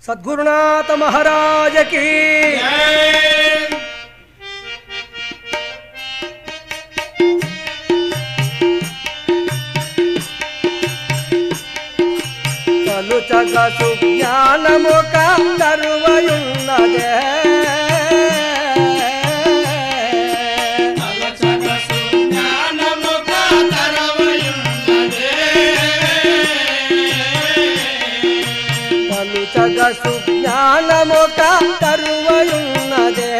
సద్గురునాథ మహారాజకి కలుచగ సుజ్ఞానము కరువయున్నదే కలుచగ సుజ్ఞానము కరువయున్నదే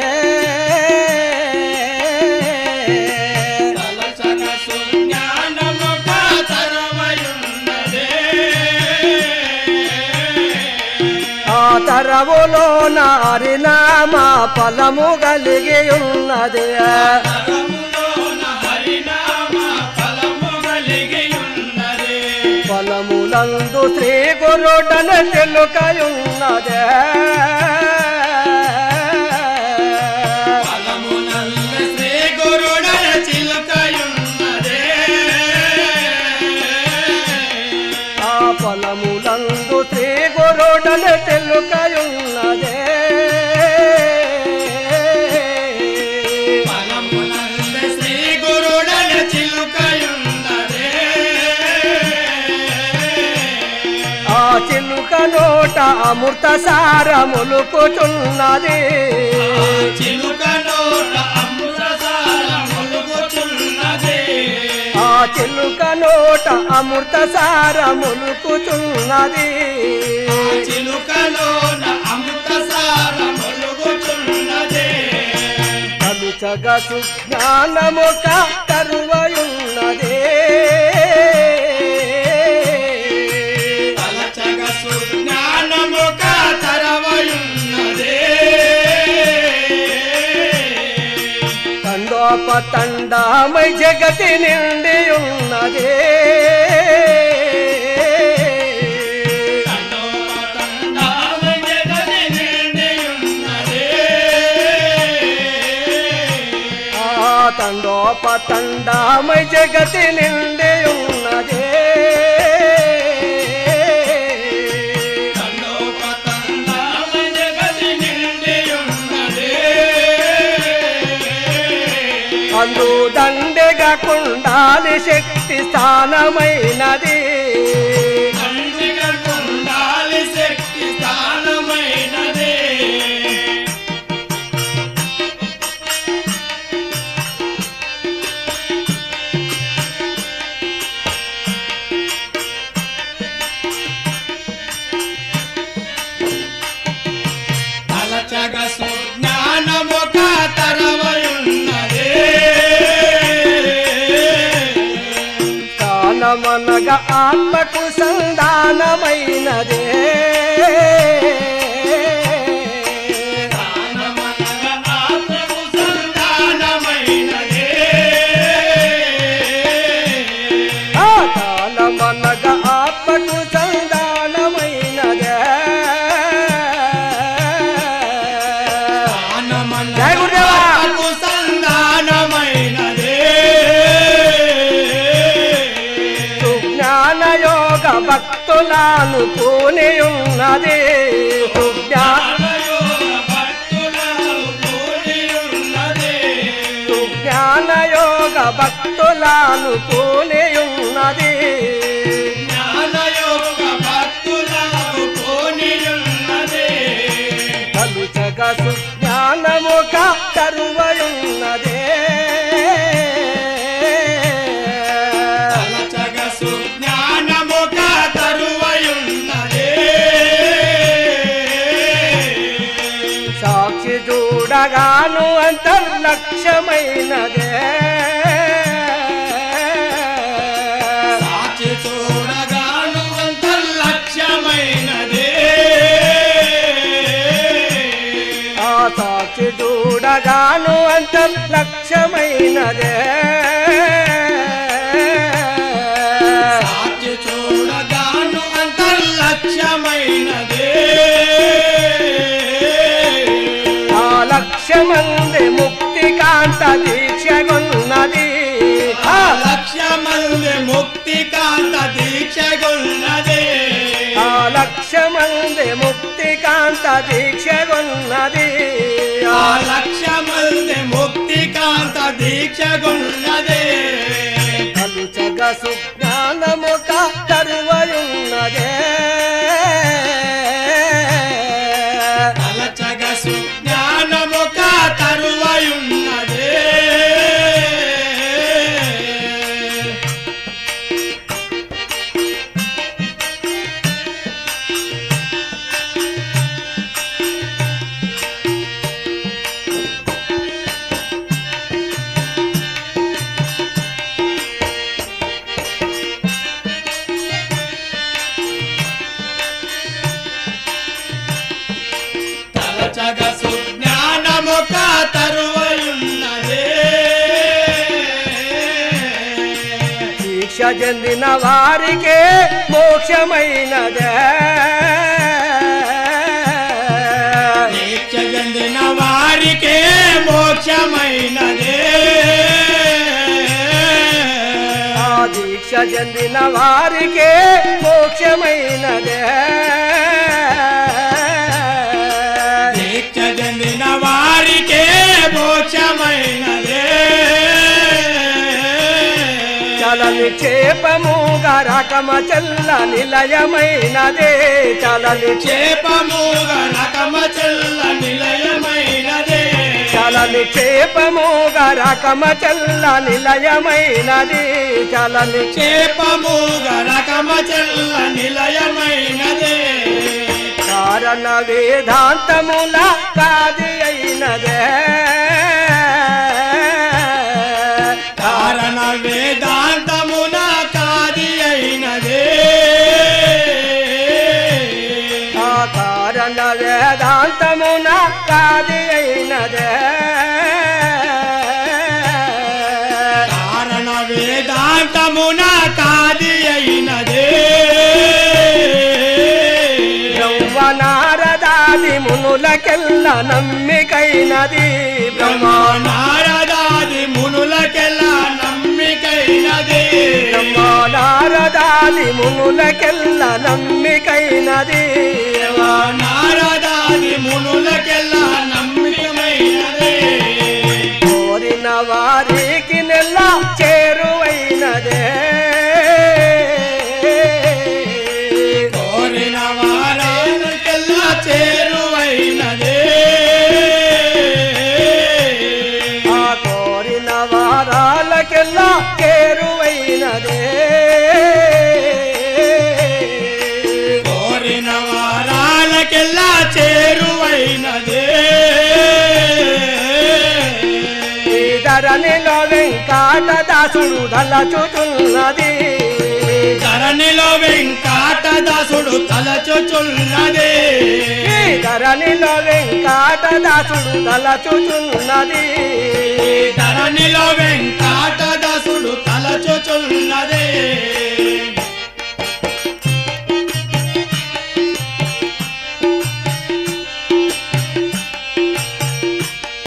ఆ తరవులో నారినామా ఫలము కలిగి ఉన్నది ఫలములందు శ్రీ గురుడన తెలుకయున్నదే ఆ ఫలములందు శ్రీ గురుడన తెలుకయున్నదే శ్రీ గురుడన చిలుకయున్నదే ఆ చిలుక నోట అమృత సారములుకుచున్నది చిలుక నోట అమృతసార ములుగుచున్నదే ఆ చిలుక నోట అమృత సారములుకుచున్నది చిలుకలోన అమృతసార ములుగుచున్నదే కలుచగ సుజ్ఞానము కరువయున్నదే తలచగ సుజ్ఞానముక తరవయున్నదే తండోప తండామై జగతి నిండి ఉన్నదే తండోపతండాల జగతి నిండియున్నదే ఆ తండోప తండామై జగతి నిండి ఉన్నదే తండోపతండాల జగతి నిండియున్నదే అందు దండెగా కుండాలి శక్తి స్థానమైనది దండిగ కుండాలి శక్తి స్థానమైనదే తలచగ సుజ్ఞానముక తరవయున్నదే స్థానమనగా ఆత్మకు సంధానమైనదే స్థానమనగా ఆత్మకు సంధానమైనదే ఆ స్థానమనగా ఆత్మకు సంధానమైనదే జై గురుదేవా! ఆత్మకు సంధానమైనదే సుజ్ఞాన యోగ భక్తులను పూని ఉన్నది సుజ్ఞాన జ్ఞాన యోగ భక్తులను పూని ఉన్నది కలుచగ సుజ్ఞానము కరువయున్నదే సాక్షి చూడగాను అంతర్లక్ష్యమైనదే ఆ సాక్షి చూడగాను అంతర్లక్ష్యమైనదే చూడగాను అంతర్లక్ష్యమైనదే ఆ లక్ష్యమంది ముక్తి కాంత దీక్షగున్నది ఆ లక్ష్యమంది ముక్తి కాంత దీక్షగున్నదే ఆ లక్ష్యమంది ముక్తి ముక్తికాంత దీక్షగున్నది ఆ లక్ష మంది ముక్తి కాంత దీక్షగున్నదే కలుచగ సుజ్ఞానముక తరువయున్నదే తలచగ సుజ్ఞానముక తరువయున్నదే తలచగ సుజ్ఞానముక తరువయున్నదే దీక్ష చెందిన వారికే మోక్షమైనదే దీక్ష చెందిన వారికే మోక్షమైనదే ఆ దీక్ష చెందిన వారికే మోక్షమైనదే దీక్ష చెందిన వారికే మోక్షమైనదే చల నిక్షేపముగా రకమ చల్ల నిలయమైనదే చల చేపముగా రకమ చెల్ల నిలయమైనదే చల నిక్షేపముగా రకమ చల్ల నిలయమైనది చల చేపముగా రకమ చెల్ల నిలయమైనదే కారణ వేదాంతముల కాది అయినదే కారణ వేదాంతమున కాది అయినదే ఆ కారణ వేదాంతమున కాది అయినదే కారణ వేదాంతమున కాది అయినదే బ్రహ్మనారదాది మునులకెల్ల నమ్మికైనది బ్రహ్మ నారదాది మునులకెల్లా నమ్మికైనదే బ్రహ్మనారదాది మునులకెల్ల నమ్మికైనది నారదాది మునులకెల్లా నమ్మికమైనదే కోరిన వారికి నెల్ల చేరువైనదే కోరిన వారానికెల్లా చేరువైనదే ఆ కోరిన వారాలకెల్లా చేరువైనదే కోరిన వారాలకెల్లా చేరువైనదే ఈ ధరణిలో వెంకటదాసుడు దళచుచున్నది ధరణిలో వెంకటదాసుడు తలచుచున్నదే ఈ ధరణిలో వెంకటదాసుడు దళచుచున్నది ధరణిలో వెంకటదాసుడు తలచుచున్నదే